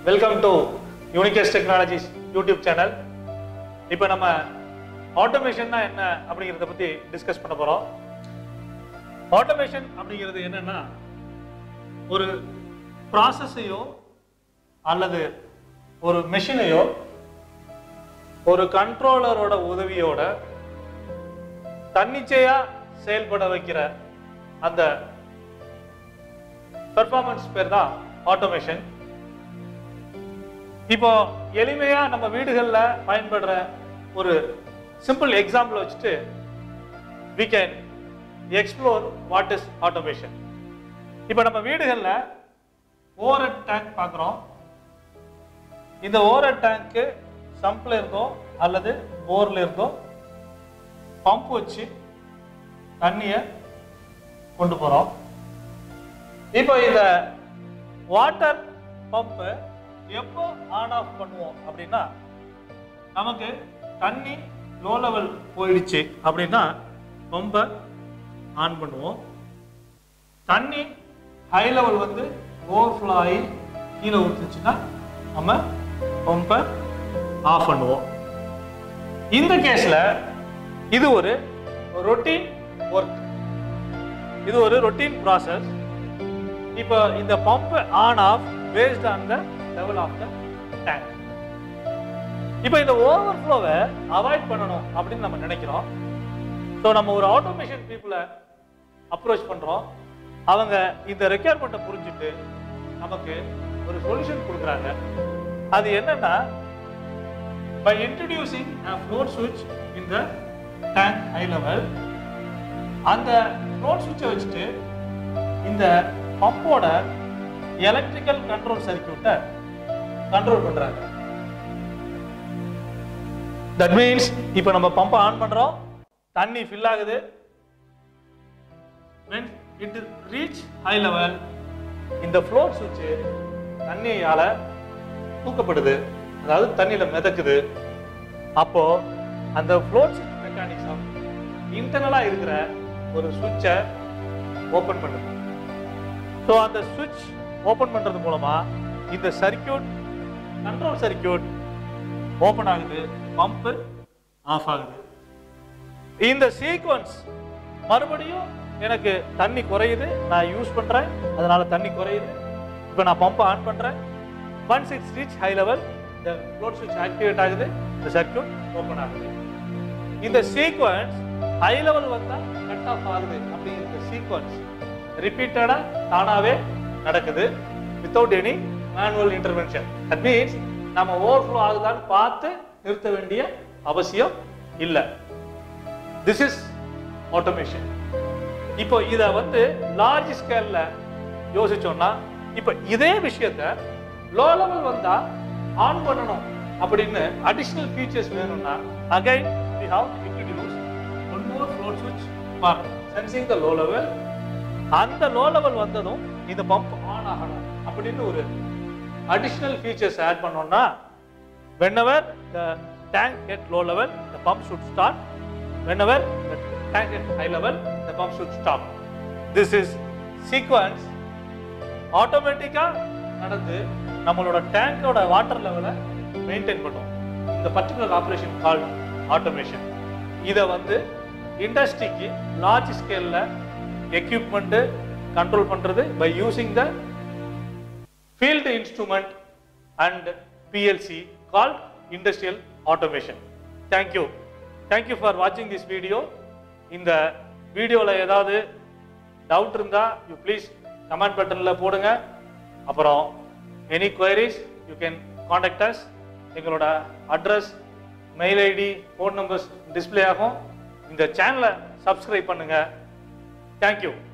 Welcome to Unicase technologies YouTube channel இப்போ நம்ம ஆட்டோமேஷன்னா என்ன அப்படிங்கிறத பற்றி டிஸ்கஸ் பண்ண போகிறோம் ஆட்டோமேஷன் அப்படிங்கிறது என்னன்னா ஒரு ப்ராசஸையோ அல்லது ஒரு மெஷினையோ ஒரு கண்ட்ரோலரோட உதவியோட தன்னிச்சையா செயல்பட வைக்கிற அந்த பெர்ஃபார்மன்ஸ் பேர் தான் ஆட்டோமேஷன் இப்போ எளிமையா நம்ம வீடுகள்ல பயன்படுற ஒரு சிம்பிள் எக்ஸாம்பிள் வச்சுட்டு we can explore what is automation இப்போ நம்ம வீடுகள்ல ஓவர் டேங்க் பார்க்குறோம் இந்த ஓவர் டேங்க்கு சம்ப்ல இருந்தோ அல்லது போர்ல இருந்தோ பம்ப் வச்சு தண்ணியை கொண்டு போறோம் இப்போ இந்த வாட்டர் பம்பை எப்போ ஆன் ஆஃப் பண்ணுவோம் அப்படின்னா நமக்கு தண்ணி லோ லெவல் போயிடுச்சு அப்படின்னா பம்பை ஆன் பண்ணுவோம் தண்ணி ஹை லெவல் வந்து ஓவர்ஃப்ளோ ஆகி கீழே ஊற்றுச்சுன்னா நம்ம பம்பை ஆஃப் பண்ணுவோம் இந்த கேஸ்ல இது ஒரு ரொட்டீன் ஒர்க் இது ஒரு ரொட்டீன் ப்ராசஸ் இப்போ இந்த pump on off based on the level of the tank இப்போ இந்த ஓவர்ஃப்ளோவை அவாய்ட் பண்ணணும் அப்படின்னு நம்ம நினைக்கிறோம் ஸோ நம்ம ஒரு ஆட்டோமேஷன் பீப்புளை அப்ரோச் பண்றோம் அவங்க இந்த ரெக்யர்மெண்ட்டை புரிஞ்சுட்டு நமக்கு ஒரு சொல்யூஷன் கொடுக்குறாங்க அது என்னன்னா by introducing a float switch in the tank high level அந்த float switch வச்சுட்டு இந்த பம்போட எலக்ட்ரிக்கல் கண்ட்ரோல் சர்க்கியூட்டை கண்ட்ரோல் பண்றாங்க தட் மீன்ஸ் இப்போ நம்ம பம்பை ஆன் பண்றோம் தண்ணி ஃபில் ஆகுது when it reach high level இந்த float switch தண்ணியால தூக்கப்படுது அதாவது தண்ணியில மிதக்குது அப்போ அந்த ஃப்ளோட் ஸ்விட்ச் மெக்கானிசம் இன்டர்னலா இருக்கிற ஒரு சுவிட்சை ஓபன் பண்ணுது ஸோ அந்த சுவிட்ச் ஓபன் பண்றது மூலமா இந்த சர்க்கியூட் கண்ட்ரோல் சர்க்கியூட் ஓபன் ஆகுது பம்ப் ஆஃப் ஆகுது இந்த சீக்வன்ஸ் மறுபடியும் எனக்கு தண்ணி குறையுது நான் யூஸ் பண்றேன் அதனால தண்ணி குறையுது இப்போ நான் பம்ப் ஆன் பண்றேன் once it's reach high level இந்த ஃப்ளோட் சுவிட்ச் ஆக்டிவேட் ஆகுது இந்த சர்க்கியூட் ஓப்பன் ஆகுது இந்த சீக்வன்ஸ் ஹை லெவல் வந்தா கட் ஆஃப் ஆகுது அப்படிங்கிற சீக்வன்ஸ் ரிப்பீட்டடா தானாவே நடக்குது without any manual intervention that means நம்ம ஓவர்ஃப்ளோ ஆகுதான்னு பார்த்து நிறுத்த வேண்டிய அவசியம் இல்லை திஸ் இஸ் ஆட்டோமேஷன் இப்போ இத வந்து லார்ஜ் ஸ்கேல்ல யோசிச்சோம்னா இப்போ இதே விஷயத்த லோ லெவல் வந்தா ஆன் பண்ணணும் அப்படின்னு அடிஷனல் ஃபீச்சர்ஸ் வேணும்னா again we have introduced one more float switch for sensing the low level அந்த லோ லெவல் வந்ததும் இந்த பம்ப் ஆன் ஆகணும் அப்படின்னு ஒரு அடிஷனல் ஃபீச்சர்ஸ் ஆட் பண்ணோம்னா whenever the tank get low level the pump should start whenever the tank get high level the pump should stop this is sequence ஆட்டோமேட்டிக்கா நடந்து நம்மளோட டேங்கோட வாட்டர் லெவலை மெயின்டைன் பண்ணும் இந்த பர்டிகுலர் ஆப்ரேஷன் கால் ஆட்டோமேஷன் இதை வந்து இண்டஸ்ட்ரிக்கு லார்ஜ் ஸ்கேல்ல எக்யூப்மெண்ட் கண்ட்ரோல் பண்றது by using the field instrument and PLC called industrial automation. Thank you. Thank you for watching this video. இந்த வீடியோவில் ஏதாவது டவுட் இருந்தால் யூ ப்ளீஸ் கமெண்ட் பட்டனில் போடுங்க அப்புறம் any queries you can contact us எங்களோட address mail ID phone numbers display ஆகும் இந்த சேனலை சப்ஸ்கிரைப் பண்ணுங்க தேங்க்யூ